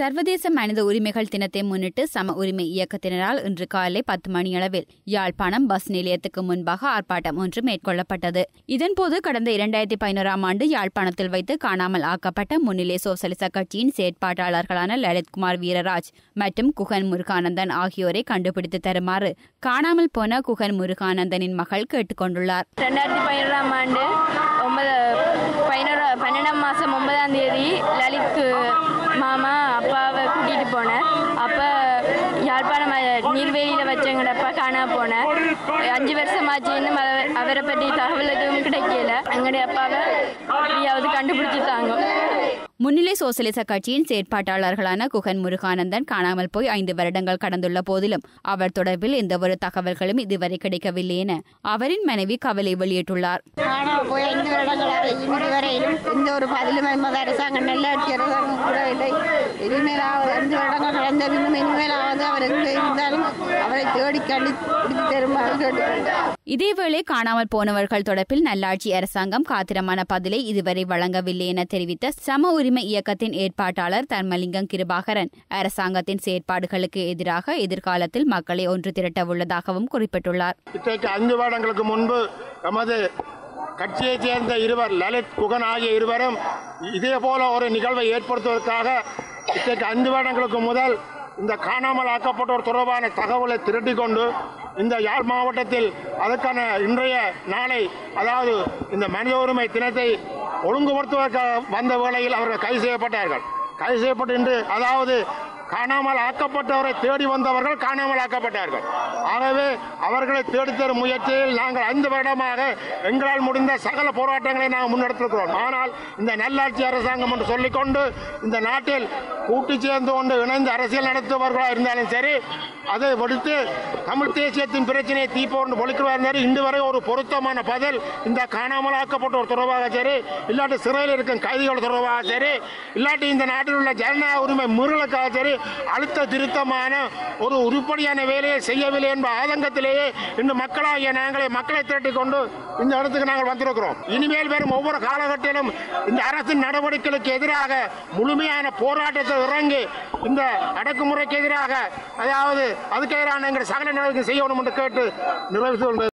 சர்வதேச மனித உரிமைகள் தினத்தை முன்னிட்டு சம உரிமை இயக்கத்தினரால் இன்று காலை பத்து மணியளவில் யாழ்ப்பாணம் பஸ் நிலையத்துக்கு முன்பாக ஆர்ப்பாட்டம் ஒன்று மேற்கொள்ளப்பட்டது இதன்போது கடந்த இரண்டாயிரத்தி பதினோராம் ஆண்டு யாழ்ப்பாணத்தில் வைத்து காணாமல் ஆக்கப்பட்ட முன்னிலை சோசலிச கட்சியின் செயற்பாட்டாளர்களான லலித்குமார் வீரராஜ் மற்றும் குகன் முருகானந்தன் ஆகியோரை கண்டுபிடித்து தருமாறு காணாமல் போன குகன் முருகானந்தனின் மகள் கேட்டுக்கொண்டுள்ளார் ரெண்டாயிரத்தி பதினோராம் ஆண்டு ஒன்பது பதினோரா பன்னெண்டாம் மாதம் ஒன்பதாம் தேதி லலித் மாமா அப்பாவை கூட்டிகிட்டு போனேன் அப்போ யாழ்ப்பாணம் அஹ், நீர்வேலியில் வச்சவங்கடப்பா காணா போனேன் அஞ்சு வருஷமாச்சு இன்னும் அவ- அவரை பற்றி தகவல் எதுவும் கிடைக்கல எங்களுடைய அப்பாவை எப்படியாவது கண்டுபிடிச்சி தாங்க முன்னிலை சோசலிச கட்சியின் செயற்பாட்டாளர்களான குகன் முருகானந்தன் காணாமல் போய் ஐந்து வருடங்கள் கடந்துள்ள போதிலும் அவர் தொடர்பில் எந்தவொரு தகவல்களும் இதுவரை கிடைக்கவில்லை என அவரின் மனைவி கவலை வெளியிட்டுள்ளார் காணாமல் போய் ஐந்து வருடங்களாக இதுவரையிலும் எந்த ஒரு பதிலும் எமது அரசாங்கம் நல்லாட்சி அரசாங்கம் கூட இல்லை இனிமேலாவது அஞ்சு வருடங்கள் கடந்த பின்னும் இனிமேலாவது அவர் எங்கே இருந்தாலும் அவரை தேடி கண்டுபிடித்து தருமாறு கேட்டுக்கொண்டார் இதேவேளை காணாமல் போனவர்கள் தொடர்பில் நல்லாட்சி அரசாங்கம் காத்திரமான பதிலை இதுவரை வழங்கவில்லை என தெரிவித்த சம உரிமை இயக்கத்தின் ஏற்பாட்டாளர் தர்மலிங்கம் கிருபாகரன் அரசாங்கத்தின் செயற்பாடுகளுக்கு எதிராக எதிர்காலத்தில் மக்களை ஒன்று திரட்டவுள்ளதாகவும் குறிப்பிட்டுள்ளார் இன்றைக்கு ஐந்து வருடங்களுக்கு முன்பு நமது கட்சியைச் சேர்ந்த இருவர் லலித் குகன் ஆகிய இருவரும் இதே போல ஒரு நிகழ்வை ஏற்படுத்துவதற்காக இன்றைக்கு ஐந்து வருடங்களுக்கு முதல் இந்த காணாமல் ஆக்கப்பட்டோர் தொடர்பான தகவலை திரட்டி கொண்டு இந்த யாழ் மாவட்டத்தில் அதற்கான இன்றைய நாளை அதாவது இந்த மனித உரிமை தினத்தை ஒழுங்குபடுத்துவதற்காக வந்த வேளையில் அவர்கள் கைது செய்யப்பட்டார்கள் கைது செய்யப்பட்டு இன்று அதாவது காணாமல் ஆக்கப்பட்டவரை தேடி வந்தவர்கள் காணாமல் ஆக்கப்பட்டார்கள் ஆகவே அவர்களை தேடித் தரும் முயற்சியில் நாங்கள் ஐந்து வருடமாக எங்களால் முடிந்த சகல போராட்டங்களை நாங்கள் முன்னெடுத்திருக்கிறோம் ஆனால் இந்த நல்லாட்சி அரசாங்கம் என்று சொல்லிக்கொண்டு இந்த நாட்டில் கூட்டு சேர்ந்து கொண்டு இணைந்து அரசியல் நடத்துபவர்களாக இருந்தாலும் சரி அதை விடுத்து தமிழ் தேசியத்தின் பிரச்சனையை தீப்போன்று பொழிக்கிறதா இருந்தாலும் இன்று வரை ஒரு பொருத்தமான பதில் இந்த காணாமல் ஆக்கப்பட்டோர் தொடர்பாக சரி இல்லாட்டி சிறையில் இருக்கும் கைதிகள் தொடர்பாக சரி இல்லாட்டி இந்த நாட்டில் உள்ள ஜனநாயக உரிமை மீறலுக்காக சரி அழுத்த திருத்தமான ஒரு உருப்படியான வேலையை செய்யவில்லை என்ற ஆதங்கத்திலேயே இன்று மக்களாகிய நாங்களே மக்களை திரட்டிக் கொண்டு இந்த இடத்துக்கு நாங்கள் வந்திருக்கிறோம் இனிமேல் வரும் ஒவ்வொரு காலகட்டத்திலும் இந்த அரசின் நடவடிக்கைகளுக்கு எதிராக முழுமையான போராட்டத்தை இறங்கி இந்த அடக்குமுறைக்கு எதிராக அதாவது அதுக்கு எதிரான எங்கள் சகல நடவடிக்கை செய்யணும் என்று கேட்டு நிறைவு